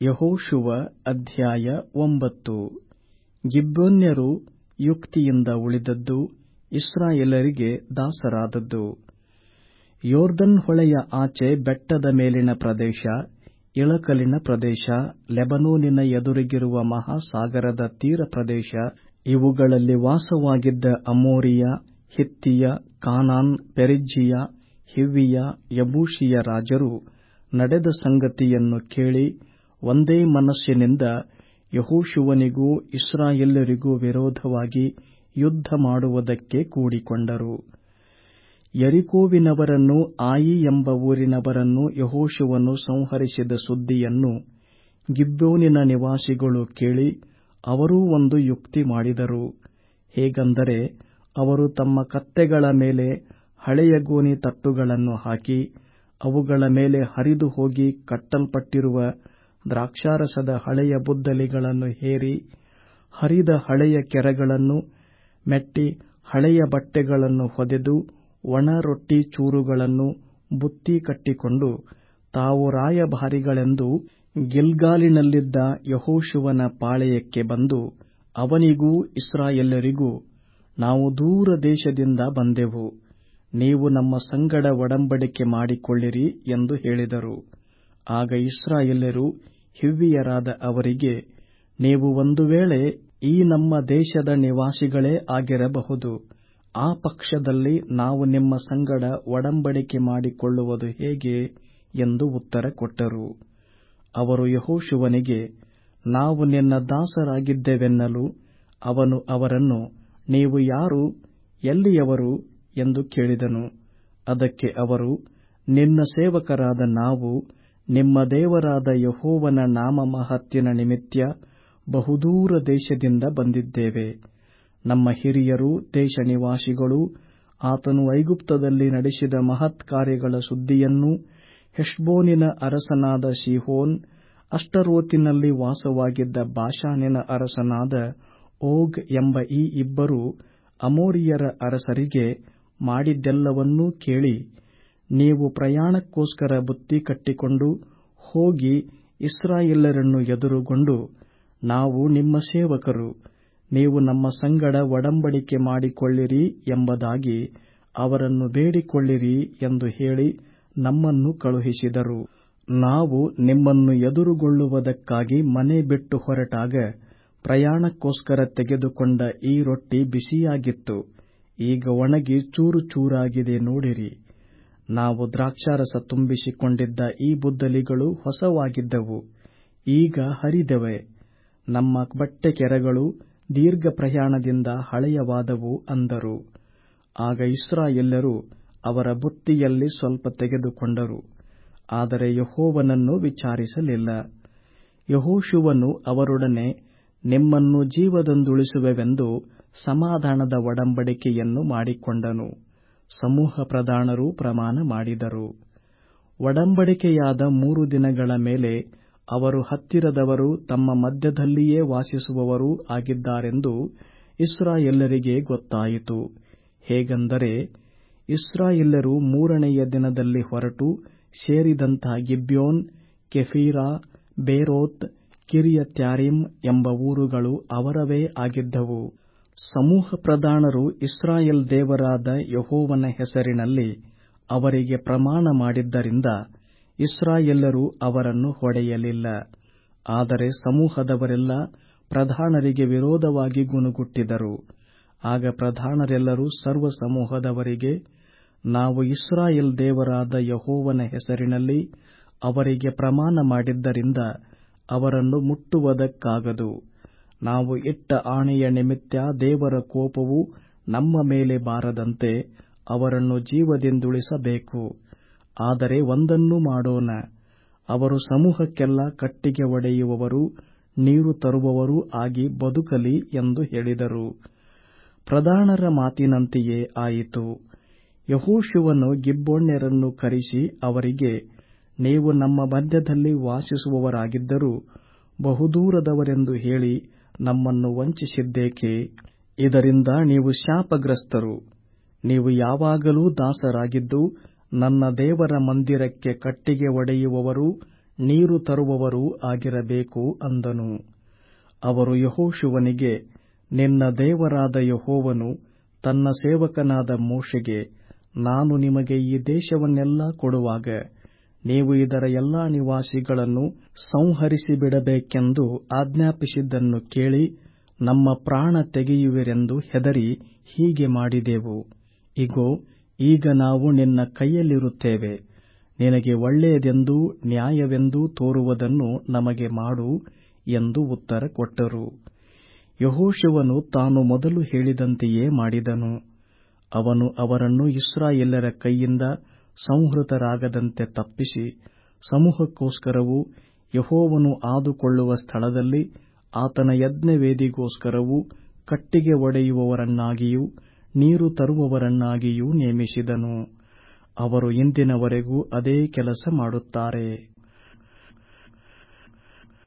ಯೆಹೋಶುವ ಅಧ್ಯಾಯ ಒಂಬತ್ತು ಗಿಬ್ಯೋನ್ಯರು ಯುಕ್ತಿಯಿಂದ ಉಳಿದದ್ದು ಇಸ್ರಾಯೇಲರಿಗೆ ದಾಸರಾದದ್ದು ಯೊರ್ದನ್ ಹೊಳೆಯ ಆಚೆ ಬೆಟ್ಟದ ಮೇಲಿನ ಪ್ರದೇಶ ಇಳಕಲಿನ ಪ್ರದೇಶ ಲೆಬನೋನಿನ ಎದುರಿಗಿರುವ ಮಹಾಸಾಗರದ ತೀರ ಪ್ರದೇಶ ಇವುಗಳಲ್ಲಿ ವಾಸವಾಗಿದ್ದ ಅಮೋರಿಯ ಹಿತ್ತಿಯ ಕಾನಾನ್ ಪೆರಿಜ್ಜೀಯ ಹಿವ್ವಿಯ ಯಬೂಷಿಯ ರಾಜರು ನಡೆದ ಸಂಗತಿಯನ್ನು ಕೇಳಿ ಒಂದೇ ಮನಸ್ಸಿನಿಂದ ಯೆಹೋಶುವನಿಗೂ ಇಸ್ರಾಯೇಲ್ಯರಿಗೂ ವಿರೋಧವಾಗಿ ಯುದ್ಧ ಮಾಡುವುದಕ್ಕೆ ಕೂಡಿಕೊಂಡರು ಯೆರಿಕೋವಿನವರನ್ನೂ ಆಯಿ ಎಂಬ ಊರಿನವರನ್ನೂ ಯೆಹೋಶುವನು ಸಂಹರಿಸಿದ ಸುದ್ದಿಯನ್ನು ಗಿಬ್ಯೋನಿನ ನಿವಾಸಿಗಳು ಕೇಳಿ ಅವರೂ ಒಂದು ಯುಕ್ತಿ ಮಾಡಿದರು ಹೇಗೆಂದರೆ ಅವರು ತಮ್ಮ ಕತ್ತೆಗಳ ಮೇಲೆ ಹಳೆಯ ಗೋಣಿ ತಟ್ಟುಗಳನ್ನು ಹಾಕಿ ಅವುಗಳ ಮೇಲೆ ಹರಿದು ಹೋಗಿ ಕಟ್ಟಲ್ಪಟ್ಟಿರುವ ದ್ರಾಕ್ಷಾರಸದ ಹಳೆಯ ಬುದ್ದಲಿಗಳನ್ನು ಹೇರಿ ಹರಿದ ಹಳೆಯ ಕೆರಗಳನ್ನು ಮೆಟ್ಟಿ ಹಳೆಯ ಬಟ್ಟೆಗಳನ್ನು ಹೊದೆದು ಒಣ ರೊಟ್ಟಿ ಚೂರುಗಳನ್ನು ಬುತ್ತಿ ಕಟ್ಟಿಕೊಂಡು ತಾವು ರಾಯಭಾರಿಗಳೆಂದು ಗಿಲ್ಗಾಲಿನಲ್ಲಿದ್ದ ಯೆಹೋಶುವನ ಪಾಳೆಯಕ್ಕೆ ಬಂದು ಅವನಿಗೂ ಇಸ್ರಾಯೇಲ್ಯರಿಗೂ ನಾವು ದೂರ ದೇಶದಿಂದ ಬಂದೆವು ನೀವು ನಮ್ಮ ಸಂಗಡ ಒಡಂಬಡಿಕೆ ಮಾಡಿಕೊಳ್ಳಿರಿ ಎಂದು ಹೇಳಿದರು ಆಗ ಇಸ್ರಾಯೇಲ್ಯರು ಹಿವ್ವಿಯರಾದ ಅವರಿಗೆ ನೀವು ಒಂದು ವೇಳೆ ಈ ನಮ್ಮ ದೇಶದ ನಿವಾಸಿಗಳೇ ಆಗಿರಬಹುದು ಆ ಪಕ್ಷದಲ್ಲಿ ನಾವು ನಿಮ್ಮ ಸಂಗಡ ಒಡಂಬಡಿಕೆ ಮಾಡಿಕೊಳ್ಳುವುದು ಹೇಗೆ ಎಂದು ಉತ್ತರ ಕೊಟ್ಟರು ಅವರು ಯೆಹೋಶುವನಿಗೆ ನಾವು ನಿನ್ನ ದಾಸರಾಗಿದ್ದೇವೆನ್ನಲು ಅವನು ಅವರನ್ನು ನೀವು ಯಾರು ಎಲ್ಲಿಯವರು ಎಂದು ಕೇಳಿದನು ಅದಕ್ಕೆ ಅವರು ನಿನ್ನ ಸೇವಕರಾದ ನಾವು ನಿಮ್ಮ ದೇವರಾದ ಯೆಹೋವನ ನಾಮಮಹತ್ತಿನ ನಿಮಿತ್ತ ಬಹುದೂರ ದೇಶದಿಂದ ಬಂದಿದ್ದೇವೆ ನಮ್ಮ ಹಿರಿಯರೂ ದೇಶ ನಿವಾಸಿಗಳೂ ಆತನು ಐಗುಪ್ತದಲ್ಲಿ ನಡೆಸಿದ ಮಹತ್ ಕಾರ್ಯಗಳ ಸುದ್ದಿಯನ್ನೂ ಹೆಷ್ಬೋನಿನ ಅರಸನಾದ ಸೀಹೋನ್ ಅಷ್ಟರೋತಿನಲ್ಲಿ ವಾಸವಾಗಿದ್ದ ಬಾಷಾನಿನ ಅರಸನಾದ ಓಗ್ ಎಂಬ ಈ ಇಬ್ಬರು ಅಮೋರಿಯರ ಅರಸರಿಗೆ ಮಾಡಿದ್ದೆಲ್ಲವನ್ನೂ ಕೇಳಿ ನೀವು ಪ್ರಯಾಣಕ್ಕೋಸ್ಕರ ಬುತ್ತಿ ಕಟ್ಟಿಕೊಂಡು ಹೋಗಿ ಇಸ್ರಾಯೇಲ್ಯರನ್ನು ಎದುರುಗೊಂಡು ನಾವು ನಿಮ್ಮ ಸೇವಕರು ನೀವು ನಮ್ಮ ಸಂಗಡ ಒಡಂಬಡಿಕೆ ಮಾಡಿಕೊಳ್ಳಿರಿ ಎಂಬುದಾಗಿ ಅವರನ್ನು ಬೇಡಿಕೊಳ್ಳಿರಿ ಎಂದು ಹೇಳಿ ನಮ್ಮನ್ನು ಕಳುಹಿಸಿದರು ನಾವು ನಿಮ್ಮನ್ನು ಎದುರುಗೊಳ್ಳುವುದಕ್ಕಾಗಿ ಮನೆ ಬಿಟ್ಟು ಹೊರಟಾಗ ಪ್ರಯಾಣಕ್ಕೋಸ್ಕರ ತೆಗೆದುಕೊಂಡ ಈ ರೊಟ್ಟಿ ಬಿಸಿಯಾಗಿತ್ತು ಈಗ ಒಣಗಿ ಚೂರು ಚೂರಾಗಿದೆ ನೋಡಿರಿ ನಾವು ದ್ರಾಕ್ಷಾರಸ ತುಂಬಿಸಿಕೊಂಡಿದ್ದ ಈ ಬುದ್ದಲಿಗಳು ಹೊಸವಾಗಿದ್ದವು ಈಗ ಹರಿದವೆ ನಮ್ಮ ಬಟ್ಟೆ ಕೆರಗಳು ದೀರ್ಘ ಪ್ರಯಾಣದಿಂದ ಹಳೆಯವಾದವು ಅಂದರು ಆಗ ಇಸ್ರಾಯೇಲ್ಯರು ಅವರ ಬುತ್ತಿಯಲ್ಲಿ ಸ್ವಲ್ಪ ತೆಗೆದುಕೊಂಡರು ಆದರೆ ಯೆಹೋವನನ್ನು ವಿಚಾರಿಸಲಿಲ್ಲ ಯೆಹೋಶುವನು ಅವರೊಡನೆ ನಿಮ್ಮನ್ನು ಜೀವದಂದುಳಿಸುವೆವೆಂದು ಸಮಾಧಾನದ ಒಡಂಬಡಿಕೆಯನ್ನು ಮಾಡಿಕೊಂಡನು ಸಮೂಹ ಪ್ರಧಾನರು ಪ್ರಮಾಣ ಮಾಡಿದರು ಒಡಂಬಡಿಕೆಯಾದ ಮೂರು ದಿನಗಳ ಮೇಲೆ ಅವರು ಹತ್ತಿರದವರು ತಮ್ಮ ಮಧ್ಯದಲ್ಲಿಯೇ ವಾಸಿಸುವವರೂ ಆಗಿದ್ದಾರೆಂದು ಇಸ್ರಾಯೇಲ್ಯರಿಗೆ ಗೊತ್ತಾಯಿತು ಹೇಗೆಂದರೆ ಇಸ್ರಾಯೇಲ್ಯರು ಮೂರನೆಯ ದಿನದಲ್ಲಿ ಹೊರಟು ಸೇರಿದಂಥ ಗಿಬ್ಯೋನ್ ಕೆಫೀರಾ ಬೇರೋತ್ ಕಿರಿಯತ್ಯಾರಿಮ್ ಎಂಬ ಊರುಗಳು ಅವರವೇ ಆಗಿದ್ದವು ಸಮೂಹ ಪ್ರಧಾನರು ಇಸ್ರಾಯೇಲ್ ದೇವರಾದ ಯೆಹೋವನ ಹೆಸರಿನಲ್ಲಿ ಅವರಿಗೆ ಪ್ರಮಾಣ ಮಾಡಿದ್ದರಿಂದ ಇಸ್ರಾಯೇಲ್ಯರು ಅವರನ್ನು ಹೊಡೆಯಲಿಲ್ಲ ಆದರೆ ಸಮೂಹದವರೆಲ್ಲ ಪ್ರಧಾನರಿಗೆ ವಿರೋಧವಾಗಿ ಗುಣುಗುಟ್ಟಿದರು ಆಗ ಪ್ರಧಾನರೆಲ್ಲರೂ ಸರ್ವ ಸಮೂಹದವರಿಗೆ ನಾವು ಇಸ್ರಾಯೇಲ್ ದೇವರಾದ ಯೆಹೋವನ ಹೆಸರಿನಲ್ಲಿ ಅವರಿಗೆ ಪ್ರಮಾಣ ಮಾಡಿದ್ದರಿಂದ ಅವರನ್ನು ಮುಟ್ಟುವುದಕ್ಕಾಗದು ನಾವು ಇಟ್ಟ ಆಣೆಯ ನಿಮಿತ್ತ ದೇವರ ಕೋಪವು ನಮ್ಮ ಮೇಲೆ ಬಾರದಂತೆ ಅವರನ್ನು ಜೀವದಿಂದುಳಿಸಬೇಕು ಆದರೆ ಒಂದನ್ನು ಮಾಡೋಣ ಅವರು ಸಮೂಹಕ್ಕೆಲ್ಲ ಕಟ್ಟಿಗೆ ಒಡೆಯುವವರೂ ನೀರು ತರುವವರೂ ಆಗಿ ಬದುಕಲಿ ಎಂದು ಹೇಳಿದರು ಪ್ರಧಾನರ ಮಾತಿನಂತೆಯೇ ಆಯಿತು ಯೆಹೋಶುವನು ಗಿಬ್ಯೋನ್ಯರನ್ನು ಕರೆಸಿ ಅವರಿಗೆ ನೀವು ನಮ್ಮ ಮಧ್ಯದಲ್ಲಿ ವಾಸಿಸುವವರಾಗಿದ್ದರೂ ಬಹುದೂರದವರೆಂದು ಹೇಳಿ ನಮ್ಮನ್ನು ವಂಚಿಸಿದ್ದೇಕೆ ಇದರಿಂದ ನೀವು ಶಾಪಗ್ರಸ್ತರು ನೀವು ಯಾವಾಗಲೂ ದಾಸರಾಗಿದ್ದು ನನ್ನ ದೇವರ ಮಂದಿರಕ್ಕೆ ಕಟ್ಟಿಗೆ ಒಡೆಯುವವರೂ ನೀರು ತರುವವರೂ ಆಗಿರಬೇಕು ಅಂದನು ಅವರು ಯಹೋಶುವನಿಗೆ ನಿನ್ನ ದೇವರಾದ ಯಹೋವನು ತನ್ನ ಸೇವಕನಾದ ಮೋಶೆಗೆ ನಾನು ನಿಮಗೆ ಈ ದೇಶವನ್ನೆಲ್ಲಾ ಕೊಡುವಾಗ ನೀವು ಇದರ ಎಲ್ಲಾ ನಿವಾಸಿಗಳನ್ನು ಸಂಹರಿಸಿಬಿಡಬೇಕೆಂದು ಆಜ್ಞಾಪಿಸಿದ್ದನ್ನು ಕೇಳಿ ನಮ್ಮ ಪ್ರಾಣ ತೆಗೆಯುವಿರೆಂದು ಹೆದರಿ ಹೀಗೆ ಮಾಡಿದೆವು ಇಗೋ ಈಗ ನಾವು ನಿನ್ನ ಕೈಯಲ್ಲಿರುತ್ತೇವೆ ನಿನಗೆ ಒಳ್ಳೆಯದೆಂದೂ ನ್ಯಾಯವೆಂದೂ ತೋರುವುದನ್ನು ನಮಗೆ ಮಾಡು ಎಂದು ಉತ್ತರ ಕೊಟ್ಟರು ಯಹೋಶುವನು ತಾನು ಮೊದಲು ಹೇಳಿದಂತೆಯೇ ಮಾಡಿದನು ಅವನು ಅವರನ್ನು ಇಸ್ರಾಯೇಲರ ಕೈಯಿಂದ ಸಂಹೃತರಾಗದಂತೆ ತಪ್ಪಿಸಿ ಸಮೂಹಕ್ಕೋಸ್ಕರವೂ ಯಹೋವನು ಆದುಕೊಳ್ಳುವ ಸ್ಥಳದಲ್ಲಿ ಆತನ ಯಜ್ಞವೇದಿಗೋಸ್ಕರವೂ ಕಟ್ಟಿಗೆ ಒಡೆಯುವವರನ್ನಾಗಿಯೂ ನೀರು ತರುವವರನ್ನಾಗಿಯೂ ನೇಮಿಸಿದನು ಅವರು ಇಂದಿನವರೆಗೂ ಅದೇ ಕೆಲಸ ಮಾಡುತ್ತಾರೆ